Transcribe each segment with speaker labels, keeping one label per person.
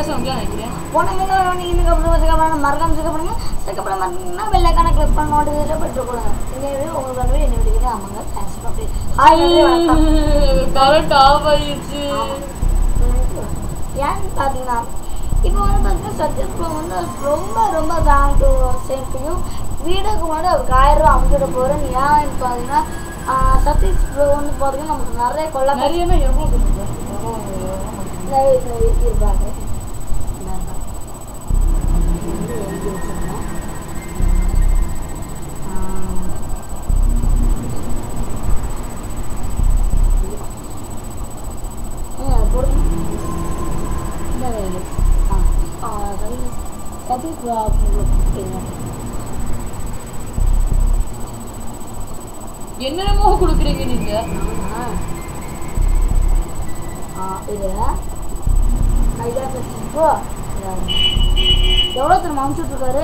Speaker 1: பேச முடியாது நினைக்கிறேன்
Speaker 2: போனவங்க நீங்கள் அப்புறம் அதுக்கப்புறம் மறக்காம சேர்க்கப்படுங்க சேர்க்கப்பட மாட்டீங்கன்னா வெள்ளைக்கான கிளிக் பண்ண நோட்டிஃபிகேஷன் பெற்றுக்கொள்ளுங்க இந்த உங்களுக்கு வந்து என்ன விடுகிறது ஆமாங்க தேங்க்ஸ் அப்படி ஹாய் நன்றி வணக்கம்
Speaker 1: கரண்ட் ஆஃப் ஆயிடுச்சு
Speaker 2: ஏன்னு பார்த்தீங்கன்னா இப்போ வந்து பார்த்தீங்கன்னா சத்யஸ் ப்ரோ வந்து ரொம்ப ரொம்ப தேங்க் டு சேஃப்டியும் வீடுக்கு முன்னாடி அவருக்கு ஆயிரம் ரூபா அமைச்சிட போகிறேன் ஏன்னு பார்த்தீங்கன்னா ஆஹ் சதீஷ் ப்ரோ வந்து பார்த்தீங்கன்னா நமக்கு நிறைய கொள்ள
Speaker 1: நிறையனா எவ்வளோ கொடுக்குது?
Speaker 2: இருப்பாங்க இந்தாங்க. இது எழுதி வச்சிருக்கேன். ஆஹ் ஏங்க, போடுங்க. இந்த வேலை. ஆ, ஆ, சரி. சதீஷ் ப்ரோ உங்களுக்கு கொடுத்தீங்க.
Speaker 1: என்னென்னமோ கொடுக்குறீங்க நீங்க
Speaker 2: ஆ. ஆ, இது ஐடியா ப்ரோ எவ்வளோ தெரியுமா அனுப்பிச்சு விட்ருக்காரு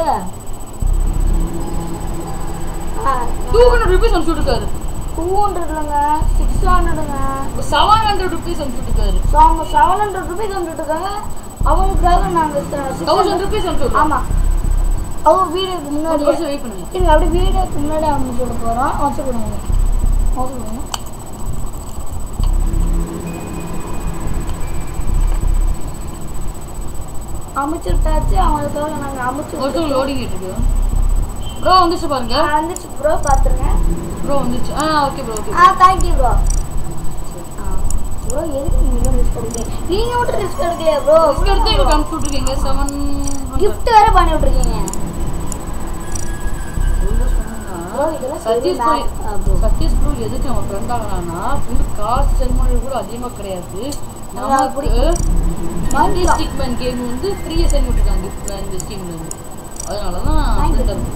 Speaker 1: டூ ஹண்ட்ரட் ருபீஸ் அனுப்பிச்சு விட்டுருக்காரு
Speaker 2: டூ ஹண்ட்ரட் இல்லைங்க சிக்ஸ் ஹண்ட்ரடுங்க
Speaker 1: செவன் ஹண்ட்ரட் ருபீஸ் அனுப்பிச்சு விட்டுருக்காரு
Speaker 2: ஸோ அவங்க செவன் ஹண்ட்ரட் ருபீஸ் அனுப்பிட்டுருக்காங்க அவங்களுக்காக நாங்கள்
Speaker 1: தௌசண்ட் ருபீஸ் அனுப்பிச்சு விட்டுருக்காரு
Speaker 2: ஆமாம் அவங்க வீடியோக்கு
Speaker 1: ஒரு
Speaker 2: முன்னாடி
Speaker 1: நிமிஷம் வெயிட் பண்ணுங்க
Speaker 2: இருங்க அப்படியே வீடியோக்கு முன்னாடி அனுப்பிச்சு விட போகிறோம் வச்சு கொடுங்க வச்சு கொடுங்க அமைச்சு விட்டாச்சு அவங்களுக்காக நாங்கள் அமைச்சு
Speaker 1: ஒருத்தர்
Speaker 2: விட்டுருக்கோம்.
Speaker 1: லோடிங் இருக்கு ப்ரோ வந்துச்சு பாருங்க
Speaker 2: ஆ, வந்துச்சு ப்ரோ பார்த்துருங்க
Speaker 1: ப்ரோ வந்துச்சு ஆ ஓகே ப்ரோ ஓகே
Speaker 2: ஆ தேங்க்யூ ப்ரோ ப்ரோ எதுக்கு நீங்கள் ரிஸ்க் எடுக்கீங்க நீங்கள் மட்டும் ரிஸ்க் எடுக்கலையா ப்ரோ
Speaker 1: ஃபஸ்ட் எடுத்து எனக்கு அனுப்பிச்சு விட்டுருக்கீங்க செவன்
Speaker 2: கிஃப்ட் வேற பண்ணி விட்ருக்கீங்க ப்ரோ இதெல்லாம்
Speaker 1: சதீஷ் ப்ரோ சதீஷ் ப்ரோ எதுக்கு நம்ம ஃப்ரெண்ட் ஆகலாம்னா வந்து காசு சென்ட் பண்ணது கூட அதிகமாக கிடையாது நமக்கு மந்தி ஸ்டிக்மேன் கேம் வந்து ஃப்ரீயாக சென்ட் பண்ணிருக்காங்க கிஃப்ட்ல இந்த ஸ்கீம்ல இருந்து அதனால தான்
Speaker 2: Thank you.
Speaker 1: friend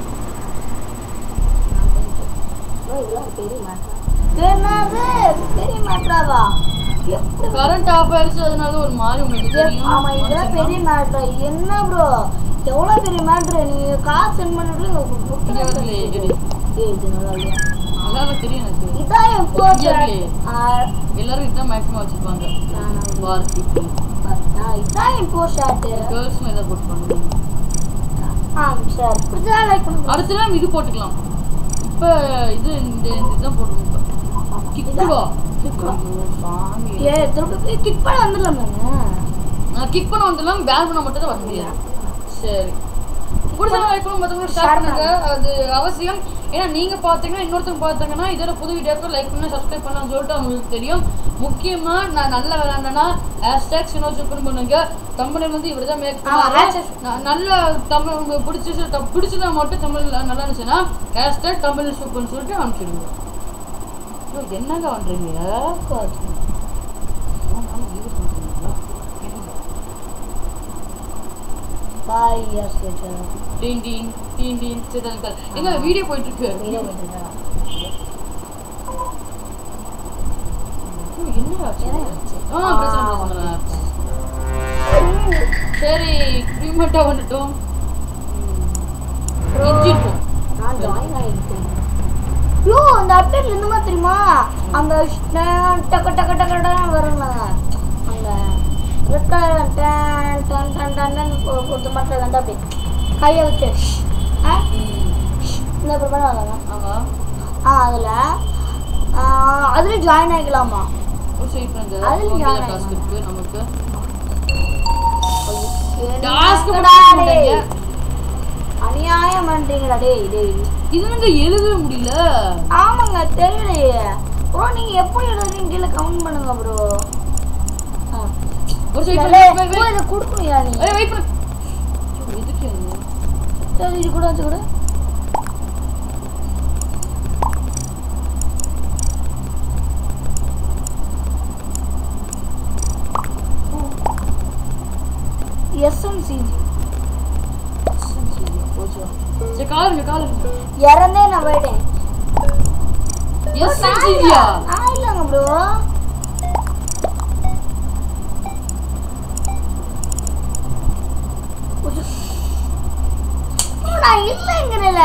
Speaker 2: ப்ரோ இதெல்லாம் பெரிய மேட்ரா என்னது பெரிய மேட்ராவா எப்படி
Speaker 1: கரண்ட் ஆஃப் ஆயிடுச்சு அதனால ஒரு மாதிரி உங்களுக்கு தெரியும்
Speaker 2: ஆமா இதெல்லாம் பெரிய மேட்ரா என்ன ப்ரோ எவ்வளோ பெரிய மேட்ரு நீங்க காசு சென்ட் பண்ணிட்டு
Speaker 1: இங்க வரலையே, இரு.
Speaker 2: ஏய் இது நல்லா இல்லையா
Speaker 1: அதெல்லாம் தெரியும் எனக்கு
Speaker 2: இதான் என் போஸ்ட்
Speaker 1: இயர்லி. எல்லாரும் இதுதான் மேக்ஸிமம் வச்சிருப்பாங்க வார் பீப்புள்
Speaker 2: இதான் என் போஸ்ட் ஷார்ட்டு
Speaker 1: கேர்ள்ஸும் இதை போட்டுப்பாங்க
Speaker 2: ஆ சார் பிடிச்சா லைக் பண்ணுங்க
Speaker 1: அடுத்த நாள் இது போட்டுக்கலாம் இப்போ இது இந்த இந்த இதுதான் போட்டுருக்கோம் கிக்குவா
Speaker 2: கிக்குவா.
Speaker 1: சாமி
Speaker 2: ஏ திருப்பி கிக் பண்ண வந்துடலாமாங்க
Speaker 1: நான் கிக் பண்ண வந்துடலாம் பேன் பண்ண மட்டும் தான் வர முடியாது சரி பிடிச்ச லைக் பண்ணி மற்றவங்க ஷேர் பண்ணுங்க அது அவசியம் ஏன்னா நீங்க பாத்தீங்கன்னா இன்னொருத்தவங்க பார்த்தாங்கன்னா இதோட புது வீடியோக்கு லைக் பண்ண சப்ஸ்கிரைப் பண்ணலாம்னு சொல்லிட்டு அவங்களுக்கு தெரியும் முக்கியமா நான் நல்லா விளையாண்டேன்னா ஹேஷ்டேக் சினோ சூப்பர் பண்ணுங்க தமிழ் வந்து இவர் தான் மேக்
Speaker 2: ஆமா, hashtag.
Speaker 1: நல்ல தமிழ் உங்களுக்கு பிடிச்சி பிடிச்சதா மட்டும் தமிழ் நல்லா இருந்துச்சுன்னா ஹேஷ்டேக் தமிழ் சூப்பர்னு சொல்லிட்டு அனுப்பிச்சிடுங்க ஐயோ, என்னங்க பண்றீங்க
Speaker 2: பாய் இயர்ஸ் லேட்டர்
Speaker 1: டீன் டீன் டீன் டீன் சிதறல் எங்க வீடியோ போயிட்டு இருக்கு
Speaker 2: வீடியோ போட்டுருக்கேன்
Speaker 1: ஐயோ, என்னடா ஆச்சு? ஆ பிரச்சனை பிரச்சனை சரி க்ரீமட்டா வந்துட்டோம் இஞ்சிருக்கும்
Speaker 2: நான் ஜாயின் ஆகிட்டேன் யோ அந்த அப்டேட்ல இந்த மாதிரி தெரியுமா அந்த ஷ்ட- டக்கு டக்கு டக்கு டக்குன்னு வருங்க அந்த ரெட் கலர் டன் டன் டன் டன் டன் கொ- கொடுத்த மாதிரி வந்து அப்படி கையை வச்சு ஷ், ஆ? ஷ், இந்த அப்புறம் பண்ண
Speaker 1: ஆமா
Speaker 2: ஆ அதில் அதுலேயும் ஜாயின் ஆகிக்கலாமா
Speaker 1: ஒரு சைட் பண்ணுங்க
Speaker 2: அதுல
Speaker 1: மொபைல்
Speaker 2: யார்
Speaker 1: டாஸ்க் இருக்கு நமக்கு
Speaker 2: டாஸ்க்
Speaker 1: டாஸ்க்
Speaker 2: அநியாயம் பண்றீங்களா டேய் டேய்
Speaker 1: இது வந்து எழுத முடியல
Speaker 2: ஆமாங்க தெரியலையே ப்ரோ நீங்க எப்படி எழுதுறீங்க கீழே கமெண்ட் பண்ணுங்க ப்ரோ
Speaker 1: ஒரு சைட்
Speaker 2: இதை கொடுக்கலையா நீ
Speaker 1: வெயிட் பண்ணு ஐயோ, எதுக்கு அது?
Speaker 2: சரி இது கூட வச்சு கூட எஸ்என்சி
Speaker 1: சரி காலுங்க காலுங்க
Speaker 2: இறந்தே நான் போயிட்டேன்
Speaker 1: எஸ்
Speaker 2: நான்
Speaker 1: ஜிவியா
Speaker 2: இல்ல- நான் இல்லைங்க ப்ரோ நான் இல்லைங்கிறல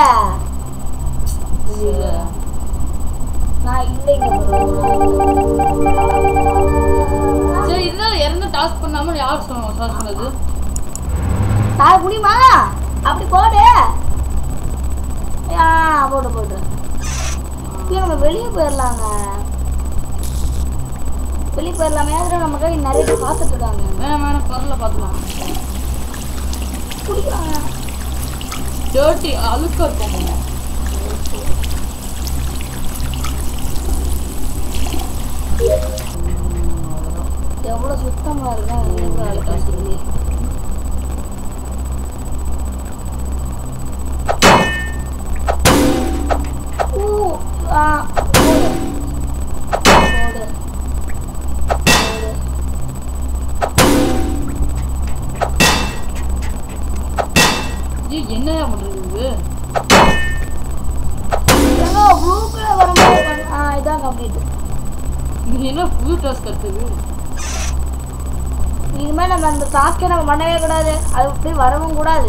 Speaker 2: நான் இல்லைங்க bro.
Speaker 1: சரி இதுதான் இறந்த டாஸ்க் பண்ணாம யார் சொன்னோம் டாஸ்க் பண்ணது
Speaker 2: நான் முடியுமா அப்படி போடு ஆ போடு போடு இல்லை நம்ம வெளியே போயிடலாங்க வெளியே போயிடலாமே அதில் நமக்கு நிறைய பேர் பார்த்துட்டு இருக்காங்க
Speaker 1: வேணாம் வேணாம் பரவாயில்ல பார்க்கலாம்
Speaker 2: குடிக்கிறாங்க
Speaker 1: டேர்ட்டி அழுக்கா இருக்கும்
Speaker 2: எவ்வளோ சுத்தமாக இருக்கும் எவ்வளோ அழுக்கா சொல்லி ஊ, ஆ, போடு. போடு. போடு.
Speaker 1: ஏய் என்னையா பண்றது இது
Speaker 2: ஏங்க, blue color வரும்போது பண்ண- ஆ, இதான் complete.
Speaker 1: நீ என்ன புது டாஸ்க் கத்துது
Speaker 2: இனிமேல் நம்ம அந்த டாஸ்க்கை நம்ம பண்ணவே கூடாது அது அப்படி வரவும் கூடாது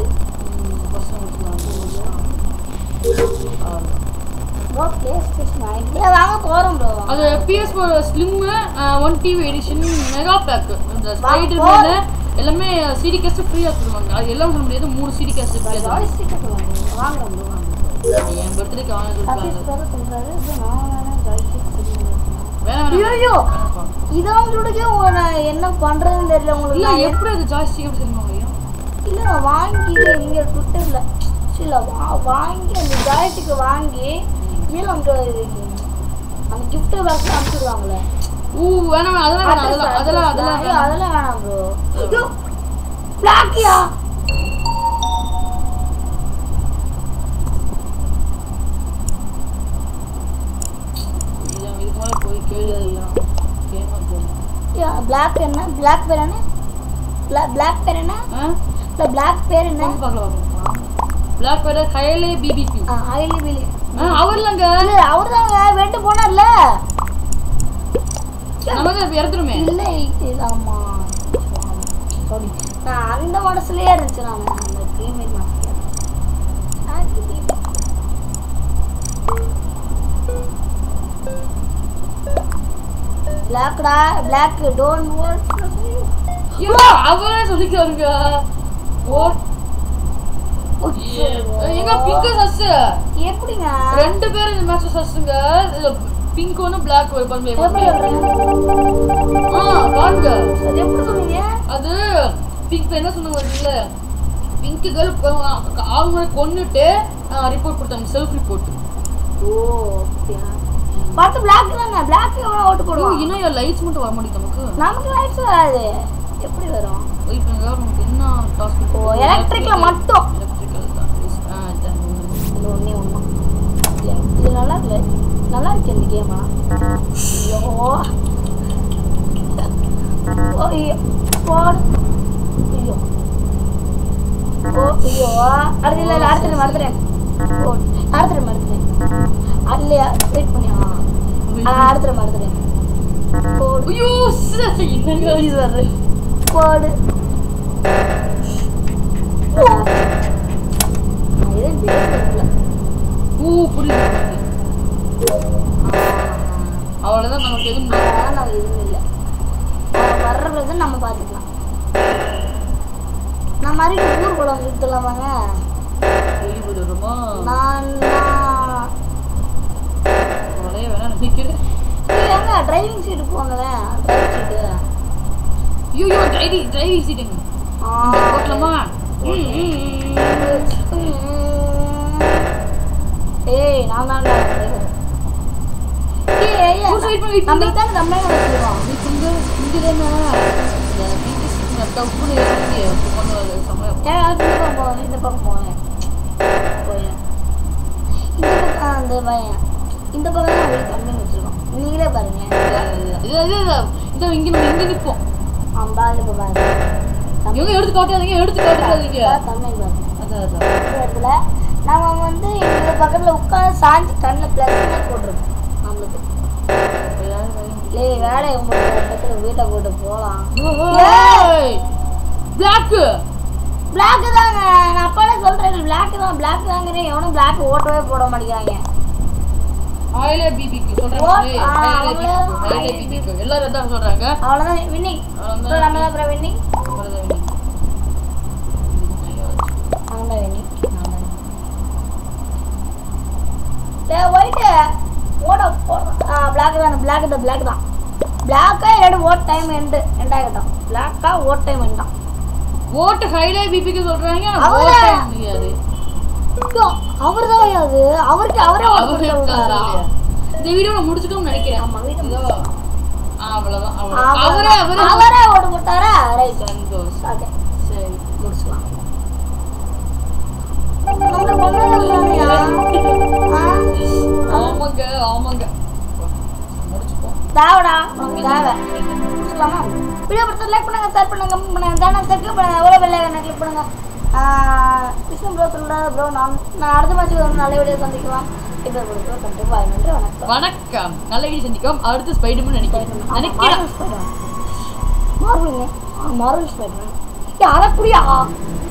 Speaker 2: ப்ரோ ப்ளே ஸ்டேஷன் வாங்கிட்டு வாங்க போகிறோம் ப்ரோ
Speaker 1: அது PS four slim one TV edition mega pack இந்த ஸ்பைடர்
Speaker 2: வா,
Speaker 1: மேல எல்லாமே சிடி கேஸ் ஃப்ரீயா தருவாங்க அது எல்லாம் சொல்ல முடியாது மூணு சிடி கேஸ் ஃப்ரீயா தருவாங்க
Speaker 2: ஜாய்ஸ்டிக்கை சொல்லுவாங்க வாங்குறோம் ப்ரோ வாங்க
Speaker 1: என் பர்த்டேக்கு வாங்க
Speaker 2: சதீஷ்
Speaker 1: சொல்லிருக்காங்க
Speaker 2: வேறு சொல்கிறாரு இது நான் வேணா ஜாய்ஸ்டிக்
Speaker 1: வேணாம் வேணாம்
Speaker 2: ஐயோ
Speaker 1: வேணாம்ப்பா.
Speaker 2: இதை அவங்களுக்கே நான் என்ன பண்ணுறதுன்னு தெரியல
Speaker 1: இல்ல
Speaker 2: உங்களுக்கு
Speaker 1: எப்படி அது ஜாஸ்தி எப்படி தெரியுமா ஐயா
Speaker 2: இல்லை நான் வாங்கி இங்கே ட்விட்டரில் இல்லை வா வாங்கி அந்த ஜாய்ஸ்டிக்கை வாங்கி இல்லை அந்த அந்த கிஃப்ட் பாக்ஸ் அனுப்பிச்சிடுவாங்களே
Speaker 1: ஊ வேணாம் வேணாம், அதெல்லாம் வேணாம் அதெல்லாம் அதெல்லாம் அதெல்லாம்
Speaker 2: ஐயோ,
Speaker 1: வேணாம்.
Speaker 2: அதெல்லாம் வேணாம் ப்ரோ ஐயோ பிளாக்கியா
Speaker 1: ஐயா, இதுக்கு மேல போய் கேள்வி ஐயா கேட்க போகும்
Speaker 2: பிளாக் என்ன பிளாக் பேர் என்ன பிளாக் பேர் என்ன
Speaker 1: ஆ
Speaker 2: இல்லை பிளாக் பேர் என்ன
Speaker 1: வந்து பார்க்கலாம் பார்க்கலாம் பிளாக் பேர் கையிலே பிபிக்யூ
Speaker 2: ஆயிலி பிலி
Speaker 1: அவர் இல்லைங்க
Speaker 2: இல்லை அவர் தாங்க வெட்டு போனார்ல
Speaker 1: நம்ம தான் இறந்துருமே
Speaker 2: இல்லை இது ஆமா சாரி நான் அந்த மனசுலயே இருந்துச்சு நான் அந்த க்ரீமேட் மனசுல பிளாக்டா பிளாக் டோன்ட் வாட்
Speaker 1: ஐயோ, அவரே சொல்லிக்காருங்க ஓ எங்க பிங்க் சஸ்
Speaker 2: எப்படிங்க
Speaker 1: ரெண்டு பேரும் இந்த மேட்ச் சஸ்ங்க பிங்க் ஒன்னு பிளாக் ஒரு பண்ணி
Speaker 2: எப்படி சொல்றீங்க
Speaker 1: ஆ பாருங்க
Speaker 2: அது எப்படி சொன்னீங்க
Speaker 1: அது பிங்க் என்ன சொன்னாங்க இல்ல பிங்க் கேர்ள் அவங்க கொன்னுட்டு ரிப்போர்ட் கொடுத்தாங்க செல்ஃப் ரிப்போர்ட்
Speaker 2: ஓ அப்படியா பார்த்து பிளாக் தானே பிளாக் எவ்வளோ ஓட்டு போடுவோம்
Speaker 1: இன்னும் லைட்ஸ் மட்டும் வர மாட்டேங்குது நமக்கு
Speaker 2: நமக்கு லைட்ஸ் வராது எப்படி வரும்
Speaker 1: வெயிட் பண்ணுங்க நமக்கு என்ன டாஸ்க்
Speaker 2: ஓ, electric ல மட்டும்.
Speaker 1: எலக்ட்ரிக்கல் தான் ஆ இதான்.
Speaker 2: இது ஒன்றே ஒன்று இது நல்லா இல்லை நல்லா இருக்கு இந்த கேமா ஐயோ ஓ, ஐயோ போடு. ஐயோ ஓ ஐயோ அடுத்து இல்லை இல்லை அடுத்த மறந்துடுறேன் ஓ அடுத்த மறந்துடுறேன் அது இல்லையா வெயிட் பண்ணியா ஆ, அடுத்த மறந்துடுறேன் போடு
Speaker 1: ஐயோ சி, என்னங்க
Speaker 2: ப்ளீஸ் வர்ற போடு ஓ. நான் இதே பேசல
Speaker 1: ஓ புரியுது புரியுது. அவ்வளவுதான் நமக்கு எதுவும் இல்லை.
Speaker 2: அதெல்லாம் நான் எதுவும் இல்லை அவன் வர்றது நம்ம பார்த்துக்கலாம் நான் மறுபடியும் ஊர் குளம் சுற்றலாமாங்க
Speaker 1: வெளியூர் வருமா
Speaker 2: நான் நான்
Speaker 1: அவ்வளவே வேணா நினைக்கிறேன்
Speaker 2: ஏங்க டிரைவிங் சீட்டு போங்களேன் டிரைவிங் சீட்டு
Speaker 1: ஐயோ டிரைவிங் டிரைவிங் சீட்டுங்க போட்டலாமா ம், ம், ம்.
Speaker 2: ஏய் நான் தான் டிரைவர் ஏய்
Speaker 1: புதுசு wait பண்ணு, wait
Speaker 2: நம்ம
Speaker 1: பண்ணு.
Speaker 2: தான் தமிழக வச்சுருவோம்
Speaker 1: இதுக்கு இங்க இங்க தானே இந்த பிங்கி சீட்டு நட்டா உப்புன்னு ஏற்றி கொண்டு சமயம்
Speaker 2: ஏன் இந்த பக்கம் போவேன் இந்த பக்கம் போவேன் போயேன் இந்த பக்கம் ஆ, அந்த பையன் இந்த பக்கம் தான் ஒரு கம்பெனி வச்சிருக்கோம் நீங்களே பாருங்களேன்
Speaker 1: இது இது இது இந்த இங்க நம்ம இங்க நிப்போம்
Speaker 2: அம்பா இப்போ பாருங்க
Speaker 1: இவங்க எடுத்து காட்டாதீங்க எடுத்து காட்டாதீங்க
Speaker 2: தமிழ் பாருங்க
Speaker 1: அதான் அதான்
Speaker 2: இந்த இடத்துல நம்ம வந்து இந்த பக்கத்துல உட்காந்து சாஞ்சி கண்ணில் ப்ளஸ் போட்டிருக்கோம் நம்மளுக்கு ஏய் வேலை உங்களுக்கு பக்கத்தில் வீட்டை போட்டு போகலாம்
Speaker 1: பிளாக்
Speaker 2: பிளாக் தாங்க நான் அப்பாலே சொல்கிறேன் பிளாக் தான் பிளாக் தாங்கிறேன் எவனும் பிளாக் ஓட்டவே போட மாட்டேங்கிறாங்க
Speaker 1: ஹைலே பிபிக்கு சொல்றாங்க
Speaker 2: What?
Speaker 1: ஹைலே
Speaker 2: ஆ,
Speaker 1: பிபிக்கு
Speaker 2: அவங்களே
Speaker 1: ஹைலே பிபிக்கு எல்லாரும் தான் சொல்றாங்க
Speaker 2: அவ்வளோதான் வின்னிங்
Speaker 1: அவ்வளவுதான்.
Speaker 2: நம்ம தான் அப்புறம் வின்னிங்
Speaker 1: அவ்வளவுதான் winning. ஐயோ.
Speaker 2: நான் தான் வின்னிங் நான் தான் டே ஒயிட்டு ஓட பிளாக் தான் பிளாக் தான் பிளாக் தான் பிளாக்கா இல்லாட்டி ஓட் டைம் எண்டு எண்டாகட்டும் பிளாக்கா ஓட் டைம் எண்டாம்
Speaker 1: ஓட்டு ஹைலே பிபிக்கு சொல்றாங்க
Speaker 2: அவரே.
Speaker 1: ஓட்டே முடியாது
Speaker 2: அவர் தான் அது அவருக்கு அவரே ஓட்
Speaker 1: அவரே
Speaker 2: போட்டு விடுறாரா?
Speaker 1: இல்லையா? இந்த வீடியோ முடிச்சுட்டோம்னு நினைக்கிறேன்
Speaker 2: ஆமா, வீடியோ
Speaker 1: இதோ. ஆ, அவ்வளவுதான் அவ்வளவுதான். அவரே
Speaker 2: அவரே
Speaker 1: அவரே
Speaker 2: அவரே ஓட்டு போட்டாரா ரைட்
Speaker 1: சந்தோஷ்
Speaker 2: ஓகே
Speaker 1: சரி
Speaker 2: முடிச்சுக்கலாம் நம்மளுக்கு ஒன்றும் இல்லையா ஆ
Speaker 1: ஆமாங்க ஆமாங்க முடிச்சுப்போம்
Speaker 2: தேவைடா உனக்கு தேவை முடிச்சுக்கலாமா வீடியோ பிடிச்சது லைக் பண்ணுங்க ஷேர் பண்ணுங்க கமெண்ட் பண்ணுங்க சேனல் சப்ஸ்கிரைப் பண்ணுங்க எவ்வளோ பெல்ல என்ன கிளிக் பண்ணுங்க விஷ்ணு ப்ரோ சொல்லுறா ப்ரோ நான் நான் அடுத்த மேட்ச்சுக்கு வந்து நல்ல வீடியோ சந்திக்கலாம் இப்போ ப்ரோ கண்டிப்பாக நன்றி வணக்கம்
Speaker 1: வணக்கம் நல்ல வீடியோ சந்திக்கும் அடுத்து ஸ்பைடர்மேன் நினைக்கிறேன் நினைக்கிறேன்
Speaker 2: மார்வல் ஸ்பைடர் மார்வல் ஸ்பைடர் அதை புரியா